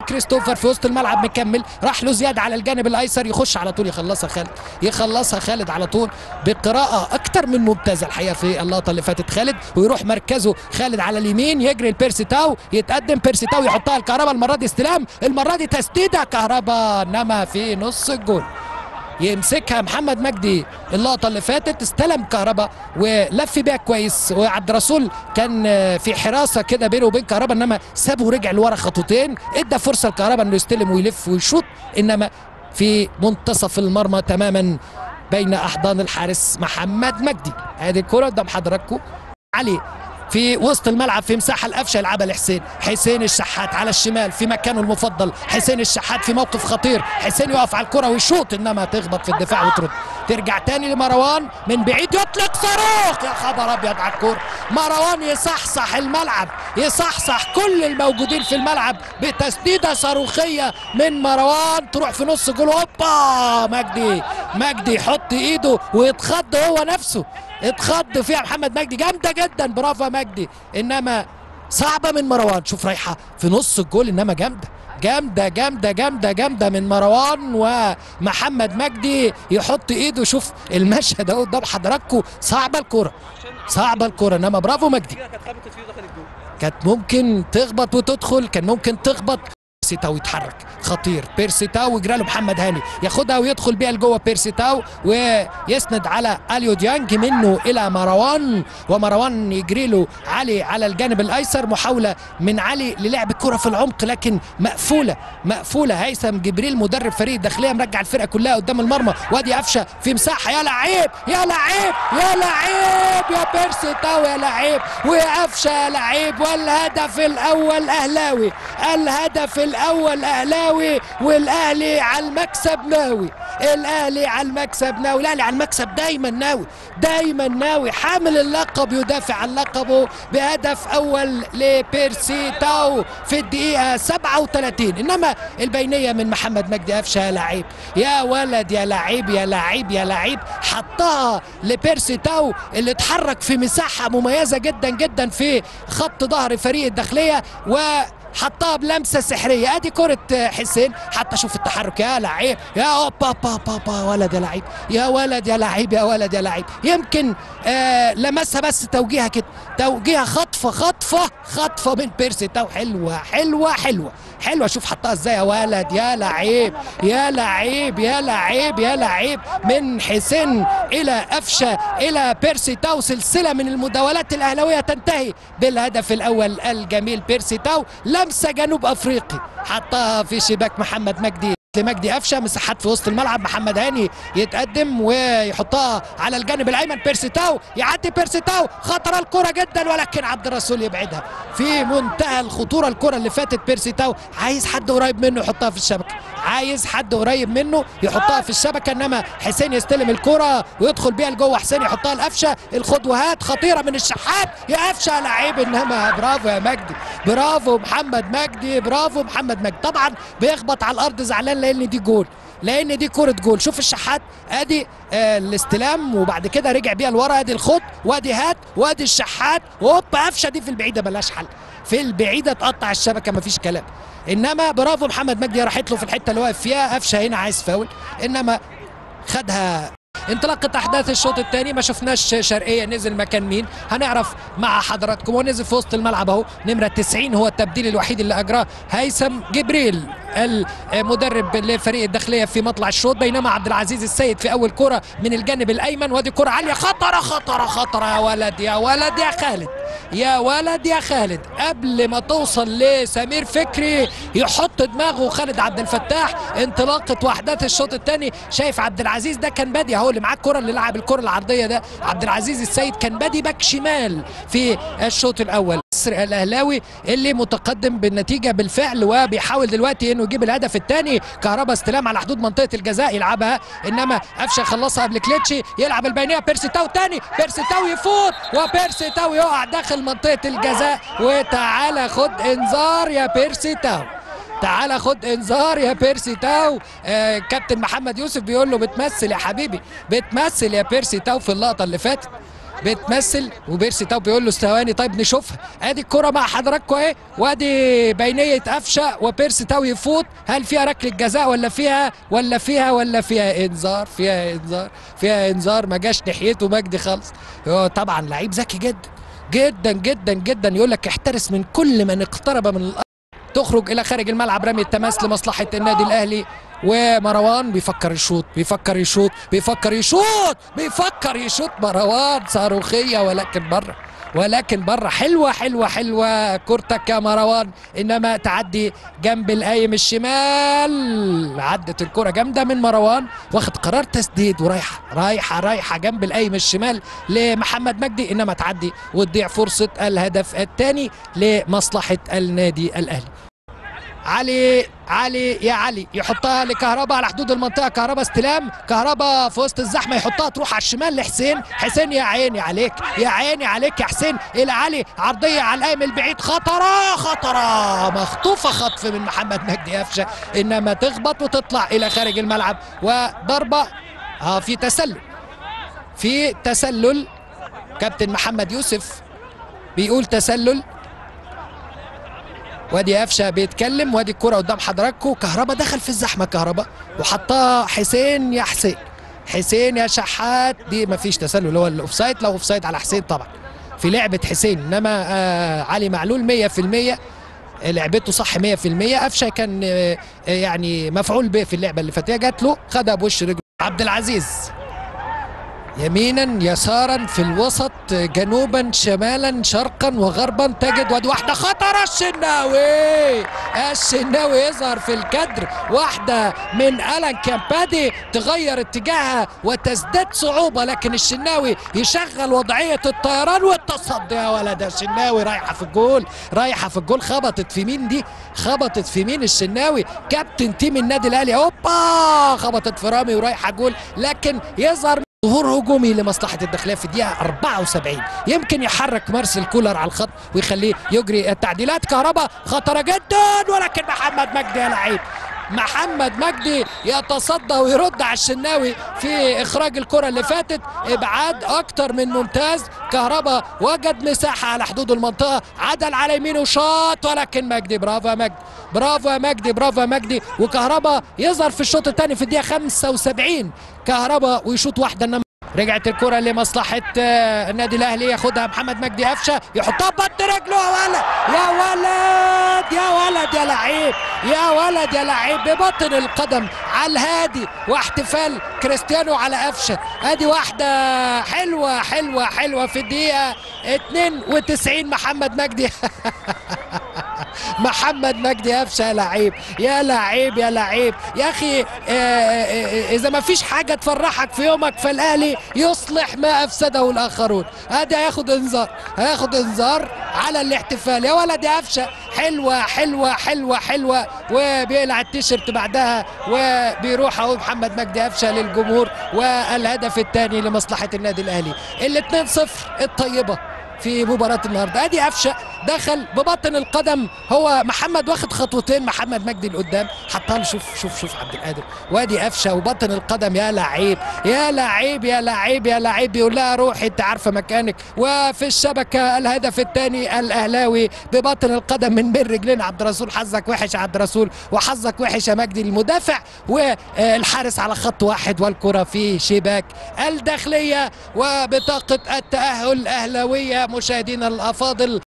كريستوفر في وسط الملعب مكمل راح له زياد على الجانب الايسر يخش على طول يخلصها خالد يخلصها خالد على طول بقراءه اكتر من ممتازه الحقيقه في اللقطه اللي فاتت خالد ويروح مركزه خالد على اليمين يجري البيرسي تاو يتقدم بيرسي تاو يحطها الكهرباء المره دي استلام المره دي تسديده كهرباء انما في نص الجول يمسكها محمد مجدي اللقطه اللي فاتت استلم كهربا ولف بيها كويس وعبد الرسول كان في حراسه كده بينه وبين كهربا انما سابه ورجع لورا خطوتين ادى فرصه لكهربا انه يستلم ويلف ويشوط انما في منتصف المرمى تماما بين احضان الحارس محمد مجدي ادي الكره قدام حضراتكم علي في وسط الملعب في مساحه القفشه يلعبها لحسين حسين الشحات على الشمال في مكانه المفضل حسين الشحات في موقف خطير حسين يقف على الكره ويشوط انما تخبط في الدفاع وترد ترجع تاني لمروان من بعيد يطلق صاروخ يا خبر ابيض على الكوره مروان يصحصح الملعب يصحصح كل الموجودين في الملعب بتسديده صاروخيه من مروان تروح في نص جول هوبا مجدي مجدي يحط ايده ويتخض هو نفسه اتخض فيها محمد مجدي جامده جدا برافو يا مجدي انما صعبه من مروان شوف رايحه في نص الجول انما جامده جامده جامده جامده جامده من مروان ومحمد مجدي يحط ايده شوف المشهد اهو قدام حضراتكم صعبه الكره صعبه الكره انما برافو مجدي كده كانت خبطت فيه ودخل الجول كانت ممكن تخبط وتدخل كان ممكن تخبط بيرسي تاو يتحرك خطير بيرسي تاو يجرى له محمد هاني ياخدها ويدخل بيها لجوه بيرسي تاو ويسند على اليو ديانج منه الى مروان ومروان يجري له علي على الجانب الايسر محاوله من علي للعب الكره في العمق لكن مقفوله مقفوله هيثم جبريل مدرب فريق الداخليه مرجع الفرقه كلها قدام المرمى وادي قفشه في مساحه يا لعيب يا لعيب يا لعيب يا بيرسي تاو يا لعيب وقفشه يا لعيب والهدف الاول اهلاوي الهدف الاول اهلاوي والاهلي على المكسب ناوي الاهلي على المكسب ناوي الاهلي على المكسب دايما ناوي دايما ناوي حامل اللقب يدافع عن لقبه بهدف اول لبيرسي تاو في الدقيقه 37 انما البينيه من محمد مجدي قفشه يا لعيب يا ولد يا لعيب يا لعيب يا لعيب حطها لبيرسي تاو اللي اتحرك في مساحه مميزه جدا جدا في خط ظهر فريق الداخليه و حطها بلمسه سحريه ادي كره حسين حتى شوف التحرك يا لعيب يا اوبا با با با ولد يا لعيب يا ولد يا لعيب يا ولد يا لعيب يمكن آه لمسها بس توجيهها كده توجيهها خطفه خطفه خطفه من بيرسي تاو حلوه حلوه حلوه حلوه شوف حطها ازاي يا ولد يا لعيب يا لعيب يا لعيب يا لعيب من حسين الى قفشه الى بيرسي تاو سلسله من المداولات الاهلاويه تنتهي بالهدف الاول الجميل بيرسي تاو لمسه جنوب افريقي حطها في شباك محمد مجدي لمجدي قفشه مساحات في وسط الملعب محمد هاني يتقدم ويحطها على الجانب الايمن بيرسي تاو يعدي بيرسي تاو خطر الكره جدا ولكن عبد الرسول يبعدها في منتهى الخطوره الكره اللي فاتت بيرسي تاو عايز حد قريب منه يحطها في الشبكه عايز حد قريب منه يحطها في الشبكه انما حسين يستلم الكره ويدخل بيها لجوه حسين يحطها لقفشه الخطوات خطيره من الشحات يا قفشه لعيب انما برافو يا مجدي برافو محمد مجدي برافو محمد مجدي طبعا بيخبط على الارض زعلان لان دي جول لان دي كره جول شوف الشحات ادي آه الاستلام وبعد كده رجع بيها لورا ادي الخط وادي هات وادي الشحات هوبا قفشه دي في البعيده ملهاش حل في البعيده تقطع الشبكه مفيش كلام انما برافو محمد مجدي راحت له في الحته اللي واقف فيها قفشه هنا عايز فاول انما خدها انطلاقة أحداث الشوط الثاني ما شفناش شرقية نزل مكان مين هنعرف مع حضراتكم ونزل في وسط الملعب أهو نمرة 90 هو التبديل الوحيد اللي أجراه هيثم جبريل المدرب لفريق الداخلية في مطلع الشوط بينما عبد العزيز السيد في أول كرة من الجانب الأيمن وادي كرة عالية خطرة خطرة خطرة يا ولد يا ولد يا خالد يا ولد يا خالد قبل ما توصل لسمير فكري يحط دماغه خالد عبد الفتاح انطلاقه واحداث الشوط الثاني شايف عبد العزيز ده كان بادي اهو اللي معاه الكره اللي لعب الكره العرضيه ده عبد العزيز السيد كان بادي باك شمال في الشوط الاول الاهلاوي اللي متقدم بالنتيجه بالفعل وبيحاول دلوقتي انه يجيب الهدف الثاني كهربا استلام على حدود منطقه الجزاء يلعبها انما قفشه خلصها قبل كليتشي يلعب البينيه بيرسي تاو تاني بيرسي تاو يفوت وبيرسي تاو يقع داخل منطقه الجزاء وتعالى خد انذار يا بيرسي تاو تعالى خد انذار يا بيرسي تاو آه كابتن محمد يوسف بيقول له بتمثل يا حبيبي بتمثل يا بيرسي تاو في اللقطه اللي فاتت بتمثل وبيرسي تاو بيقول له ثواني طيب نشوفها ادي الكره مع حضراتكم اهي وادي بينيه قفشه وبيرسي تاو يفوت هل فيها ركله جزاء ولا فيها ولا فيها ولا فيها انذار فيها انذار فيها انذار ما جاش ناحيته مجدي خالص هو طبعا لعيب ذكي جدا جدا جدا جدا يقول لك احترس من كل من اقترب من الارض تخرج الى خارج الملعب رمي التماس لمصلحه النادي الاهلي ومروان بيفكر يشوط بيفكر يشوط بيفكر يشوط بيفكر يشوط مروان صاروخيه ولكن بره ولكن بره حلوه حلوه حلوه كورتك يا مروان انما تعدي جنب القايم الشمال عدت الكره جامده من مروان واخد قرار تسديد ورايحه رايحه رايحه جنب القايم الشمال لمحمد مجدي انما تعدي وتضيع فرصه الهدف الثاني لمصلحه النادي الاهلي علي علي يا علي يحطها لكهربا على حدود المنطقه كهربا استلام كهربا في وسط الزحمه يحطها تروح على الشمال لحسين حسين يا عيني عليك يا عيني عليك يا حسين الى علي عرضيه على القايم البعيد خطره خطره مخطوفه خطف من محمد مجدي قفشه انما تخبط وتطلع الى خارج الملعب وضربه اه في تسلل في تسلل كابتن محمد يوسف بيقول تسلل وادي قفشه بيتكلم وادي الكرة قدام حضراتكم كهربا دخل في الزحمه كهربا وحطها حسين يا حسين حسين يا شحات دي مفيش تسلل اللي هو الاوفسايد لو اوفسايد على حسين طبعا في لعبه حسين انما آه علي معلول 100% لعبته صح 100% قفشه كان آه يعني مفعول به في اللعبه اللي فاتت جات له خدها بوش رجله عبد العزيز يمينا يسارا في الوسط جنوبا شمالا شرقا وغربا تجد وادي واحده خطره الشناوي الشناوي يظهر في الكدر واحده من الان كامبادي تغير اتجاهها وتزداد صعوبه لكن الشناوي يشغل وضعيه الطيران والتصدي يا ولد الشناوي رايحه في الجول رايحه في الجول خبطت في مين دي خبطت في مين الشناوي كابتن تيم النادي الاهلي هوبا خبطت في رامي ورايحه جول لكن يظهر ظهور هجومي لمصلحه الداخليه في الدقيقه 74 يمكن يحرك مارسيل كولر على الخط ويخليه يجري التعديلات كهرباء خطره جدا ولكن محمد مجدي يا لعيب محمد مجدي يتصدى ويرد على الشناوي في اخراج الكره اللي فاتت ابعاد اكتر من ممتاز كهربا وجد مساحه على حدود المنطقه عدل على يمينه شاط ولكن مجدي برافو يا مجدي برافو يا مجدي برافو يا مجدي وكهربا يظهر في الشوط الثاني في الدقيقه 75 كهربا ويشوط واحده انما رجعت الكرة لمصلحة النادي الأهلي ياخدها محمد مجدي قفشة يحطها ببط رجله يا ولد يا ولد يا ولد يا لعيب يا ولد يا لعيب ببطن القدم على الهادي واحتفال كريستيانو على قفشة ادي واحدة حلوة حلوة حلوة في الدقيقة 92 محمد مجدي محمد مجدي قفشه يا لعيب يا لعيب يا لعيب يا اخي اذا ما فيش حاجه تفرحك في يومك فالاهلي يصلح ما افسده الاخرون ادي هياخد انذار هياخد انذار على الاحتفال يا ولد يا قفشه حلوه حلوه حلوه حلوه وبيقلع التيشيرت بعدها وبيروح اهو محمد مجدي قفشه للجمهور والهدف الثاني لمصلحه النادي الاهلي ال 2-0 الطيبه في مباراة النهارده ادي قفشه دخل ببطن القدم هو محمد واخد خطوتين محمد مجدي لقدام حطها له شوف شوف شوف عبد القادر وادي قفشه وبطن القدم يا لعيب يا لعيب يا لعيب يا لعيب بيقول لها روحي انت عارفه مكانك وفي الشبكه الهدف الثاني الاهلاوي ببطن القدم من بين رجلين عبد الرسول حظك وحش يا عبد الرسول وحظك وحش يا مجدي المدافع والحارس على خط واحد والكره في شباك الداخليه وبطاقه التاهل اهلاويه مشاهدينا الافاضل